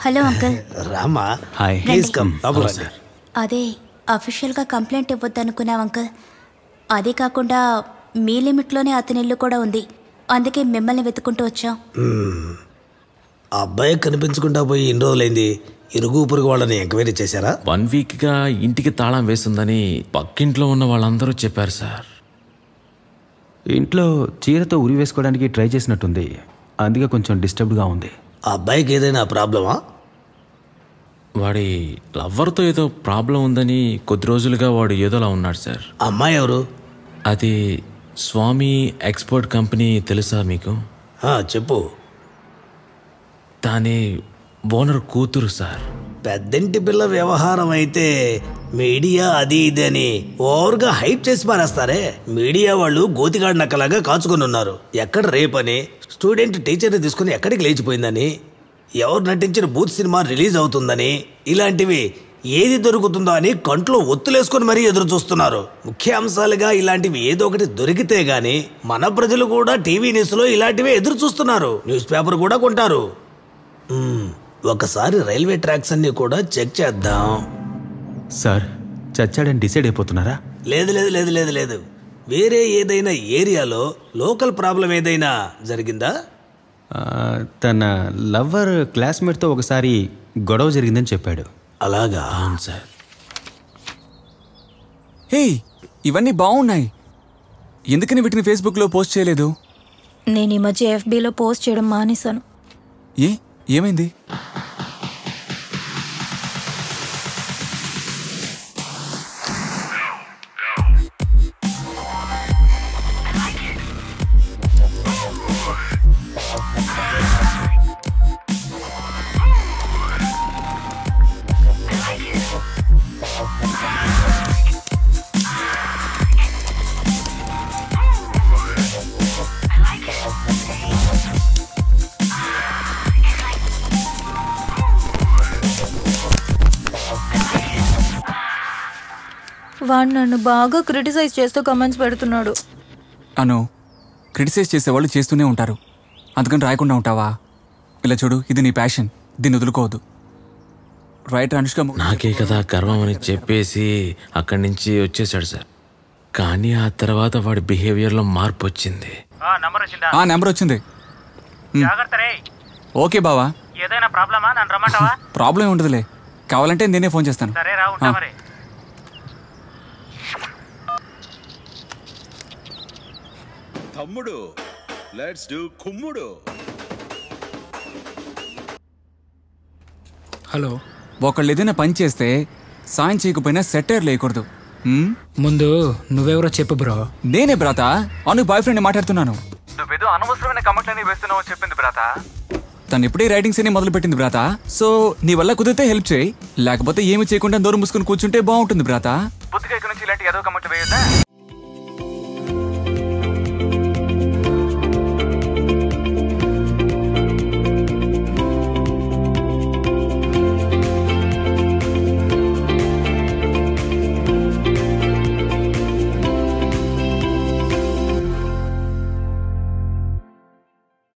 Hello uncle Rama hi please come లోపల రండి. అదే అఫీషియల్గా కంప్లైంట్ ఇవ్వద్దు అనుకున్నాం అంకుల్ అదే కాకుండా మీ లిమిట్లోనే అతని ఇల్లు కూడా ఉంది అందుకే మిమ్మల్ని వెతుకుంటూ వచ్చాం ఆ అబ్బాయి కనిపించకుండా పోయి ఇన్ని రోజులైంది ఇరుగు పొరుగు వాళ్ళని ఎంక్వైరీ చేశారా వన్ వీక్గా ఇంటికి తాళం వేసిందని పక్కింట్లో ఉన్న వాళ్ళందరూ చెప్పారు సార్ ఇంట్లో చీరతో ఉరి వేసుకోవడానికి ట్రై చేసినట్టుంది అందుకే కొంచెం డిస్టర్బ్డ్గా ఉంది ఆ అబ్బాయికి ఏదైనా ప్రాబ్లమా వాడి లవ్వర్తో ఏదో ప్రాబ్లం ఉందని కొద్ది రోజులుగా వాడు ఏదోలా ఉన్నాడు సార్ ఆ అమ్మాయి ఎవరు అది స్వామి ఎక్స్పోర్ట్ కంపెనీ తెలుసా మీకు ఆ, చెప్పు దాని ఓనర్ కూతురు సార్ పెద్దంటి పిల్ల వ్యవహారం అయితే మీడియా అది ఇది అని ఓవర్గా హైప్ చేసి పారేస్తారే మీడియా వాళ్ళు గోతిగాడి నక్కలాగా కాచుకొని ఉన్నారు ఎక్కడ రేపని స్టూడెంట్ టీచర్ని తీసుకుని ఎక్కడికి లేచిపోయిందని ఎవరు నటించిన బూత్ సినిమా రిలీజ్ అవుతుందని ఇలాంటివి ఏది దొరుకుతుందో అని కంట్లో ఒత్తులేసుకొని మరీ ఎదురు చూస్తున్నారు ముఖ్య అంశాలుగా ఇలాంటివి ఏదో ఒకటి దొరికితే గాని మన ప్రజలు కూడా టీవీ న్యూస్లో ఇలాంటివే ఎదురు చూస్తున్నారు న్యూస్ పేపర్ కూడా కొంటారు మ్మ్. ఒకసారి రైల్వే ట్రాక్స్ అన్ని కూడా చెక్ చేద్దాం సార్ చచ్చాడని డిసైడ్ అయిపోతున్నారా లేదు లేదు లేదు లేదు లేదు వేరే ఏదైనా ఏరియాలో లోకల్ ప్రాబ్లం ఏదైనా జరిగిందా ఆ, తన లవ్వర్ క్లాస్మేట్తో ఒకసారి గొడవ జరిగిందని చెప్పాడు అలాగా అవును సార్ హే ఇవన్నీ బాగున్నాయి ఎందుకని వీటిని ఫేస్బుక్లో పోస్ట్ చేయలేదు నేను ఈ మధ్య ఎఫ్బీలో పోస్ట్ చేయడం మానేశాను ఏ ఏమైంది వాడు నన్ను బాగా క్రిటిసైజ్ చేస్తూ కమెంట్స్ పెడుతున్నాడు అను క్రిటిసైజ్ చేసేవాళ్ళు చేస్తూనే ఉంటారు అందుకని రాయకుండా ఉంటావా ఇలా చూడు ఇది నీ ప్యాషన్ దీన్ని వదులుకోవద్దు రైట్ అనుష్క ము- నాకే కదా గర్వం అని చెప్పేసి అక్కడి నుంచి వచ్చేసాడు సార్ కానీ ఆ తర్వాత వాడి బిహేవియర్లో మార్పు వచ్చింది ఆ నెంబర్ వచ్చింది ఉమ్. ఓకే బావా ఏదైనా ప్రాబ్లమా నన్ను రమ్మంటావా ప్రాబ్లం ఉండదులే కావాలంటే నేనే ఫోన్ చేస్తాను సరే రా ఉంటా ఆ. మరి తమ్ముడు లెట్స్ డూ కుమ్ముడు హలో ఒకళ్ళు ఏదైనా పని చేస్తే సాయం చేయకపోయినా సెటర్ లేకూడదు ఉమ్? ముందు నువ్వెవరో చెప్పు బ్రో నేనే బ్రాత అను బాయ్ ఫ్రెండ్ మాట్లాడుతున్నాను నువ్వేదో అనవసరమైన కమెంట్లని వేస్తున్నావు అని చెప్పింది బ్రాత తను ఇప్పుడే రైటింగ్స్ అని మొదలు పెట్టింది బ్రాత సో నీ వల్ల కుదిరితే హెల్ప్ చేయి లేకపోతే ఏమి చేయకుండా దూరం మూసుకుని కూర్చుంటే బాగుంటుంది బ్రాత బుద్ధిగా ఇక్కడ నుంచి ఇలాంటి ఏదో కమెంట్ వేయొద్దా